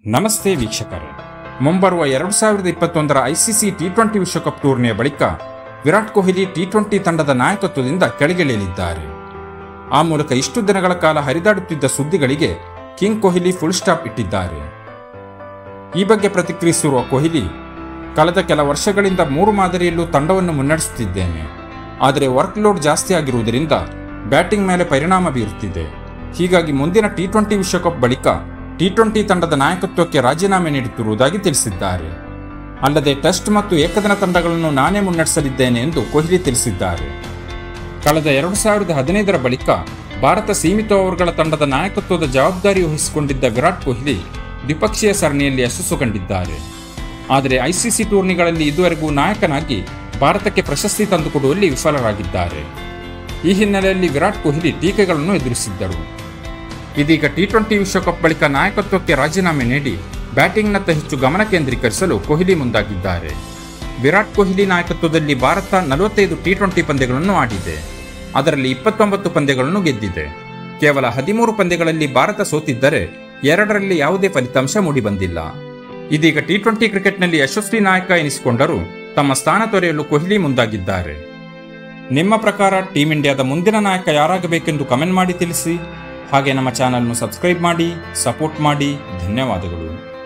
ನಮಸ್ತೆ ವೀಕ್ಷಕರೇ ಮುಂಬರುವ ಎರಡು ಸಾವಿರದ ಇಪ್ಪತ್ತೊಂದರ ಐಸಿಸಿ ಟಿ ಟ್ವೆಂಟಿ ವಿಶ್ವಕಪ್ ಟೂರ್ನಿಯ ಬಳಿಕ ವಿರಾಟ್ ಕೊಹ್ಲಿ ಟಿ ಟ್ವೆಂಟಿ ತಂಡದ ನಾಯಕತ್ವದಿಂದ ಕೆಳಗಿಳಿಯಲಿದ್ದಾರೆ ಆ ಮೂಲಕ ಇಷ್ಟು ದಿನಗಳ ಕಾಲ ಹರಿದಾಡುತ್ತಿದ್ದ ಸುದ್ದಿಗಳಿಗೆ ಕಿಂಗ್ ಕೊಹ್ಲಿ ಫುಲ್ ಸ್ಟಾಪ್ ಇಟ್ಟಿದ್ದಾರೆ ಈ ಬಗ್ಗೆ ಪ್ರತಿಕ್ರಿಯಿಸಿರುವ ಕೊಹ್ಲಿ ಕಳೆದ ಕೆಲ ವರ್ಷಗಳಿಂದ ಮೂರು ಮಾದರಿಯಲ್ಲೂ ತಂಡವನ್ನು ಮುನ್ನಡೆಸುತ್ತಿದ್ದೇನೆ ಆದರೆ ವರ್ಕ್ ಲೋಡ್ ಜಾಸ್ತಿ ಆಗಿರುವುದರಿಂದ ಬ್ಯಾಟಿಂಗ್ ಮೇಲೆ ಪರಿಣಾಮ ಬೀರುತ್ತಿದೆ ಹೀಗಾಗಿ ಮುಂದಿನ ಟಿ ಟ್ವೆಂಟಿ ವಿಶ್ವಕಪ್ ಬಳಿಕ ಟಿ ಟ್ವೆಂಟಿ ತಂಡದ ನಾಯಕತ್ವಕ್ಕೆ ರಾಜೀನಾಮೆ ನೀಡುತ್ತಿರುವುದಾಗಿ ತಿಳಿಸಿದ್ದಾರೆ ಅಲ್ಲದೆ ಟೆಸ್ಟ್ ಮತ್ತು ಏಕದಿನ ತಂಡಗಳನ್ನು ನಾನೇ ಮುನ್ನಡೆಸಲಿದ್ದೇನೆ ಎಂದು ಕೊಹ್ಲಿ ತಿಳಿಸಿದ್ದಾರೆ ಕಳೆದ ಎರಡು ಸಾವಿರದ ಹದಿನೈದರ ಬಳಿಕ ಭಾರತ ಸೀಮಿತ ಓವರ್ಗಳ ತಂಡದ ನಾಯಕತ್ವದ ಜವಾಬ್ದಾರಿ ವಹಿಸಿಕೊಂಡಿದ್ದ ವಿರಾಟ್ ಕೊಹ್ಲಿ ದ್ವಿಪಕ್ಷೀಯ ಸರಣಿಯಲ್ಲಿ ಯಶಸ್ಸು ಕಂಡಿದ್ದಾರೆ ಆದರೆ ಐಸಿಸಿ ಟೂರ್ನಿಗಳಲ್ಲಿ ಇದುವರೆಗೂ ನಾಯಕನಾಗಿ ಭಾರತಕ್ಕೆ ಪ್ರಶಸ್ತಿ ತಂದುಕೊಡುವಲ್ಲಿ ವಿಫಲರಾಗಿದ್ದಾರೆ ಈ ಹಿನ್ನೆಲೆಯಲ್ಲಿ ವಿರಾಟ್ ಕೊಹ್ಲಿ ಟೀಕೆಗಳನ್ನು ಎದುರಿಸಿದ್ದರು ಇದೀಗ ಟಿ ಟ್ವೆಂಟಿ ವಿಶ್ವಕಪ್ ಬಳಿಕ ನಾಯಕತ್ವಕ್ಕೆ ರಾಜೀನಾಮೆ ನೀಡಿ ಬ್ಯಾಟಿಂಗ್ನತ್ತ ಹೆಚ್ಚು ಗಮನ ಕೇಂದ್ರೀಕರಿಸಲು ಕೊಹ್ಲಿ ಮುಂದಾಗಿದ್ದಾರೆ ವಿರಾಟ್ ಕೊಹ್ಲಿ ನಾಯಕತ್ವದಲ್ಲಿ ಭಾರತ ನಲವತ್ತೈದು ಟಿ ಟ್ವೆಂಟಿ ಪಂದ್ಯಗಳನ್ನು ಆಡಿದೆ ಅದರಲ್ಲಿ ಇಪ್ಪತ್ತೊಂಬತ್ತು ಪಂದ್ಯಗಳನ್ನು ಗೆದ್ದಿದೆ ಕೇವಲ ಹದಿಮೂರು ಪಂದ್ಯಗಳಲ್ಲಿ ಭಾರತ ಸೋತಿದ್ದರೆ ಎರಡರಲ್ಲಿ ಯಾವುದೇ ಫಲಿತಾಂಶ ಮೂಡಿಬಂದಿಲ್ಲ ಇದೀಗ ಟಿ ಟ್ವೆಂಟಿ ಕ್ರಿಕೆಟ್ನಲ್ಲಿ ಯಶಸ್ವಿ ನಾಯಕ ಎನಿಸಿಕೊಂಡರೂ ತಮ್ಮ ಸ್ಥಾನ ತೊರೆಯಲು ಕೊಹ್ಲಿ ಮುಂದಾಗಿದ್ದಾರೆ ನಿಮ್ಮ ಪ್ರಕಾರ ಟೀಂ ಇಂಡಿಯಾದ ಮುಂದಿನ ನಾಯಕ ಯಾರಾಗಬೇಕೆಂದು ಕಮೆಂಟ್ ಮಾಡಿ ತಿಳಿಸಿ ಹಾಗೆ ನಮ್ಮ ಚಾನಲ್ನು ಸಬ್ಸ್ಕ್ರೈಬ್ ಮಾಡಿ ಸಪೋರ್ಟ್ ಮಾಡಿ ಧನ್ಯವಾದಗಳು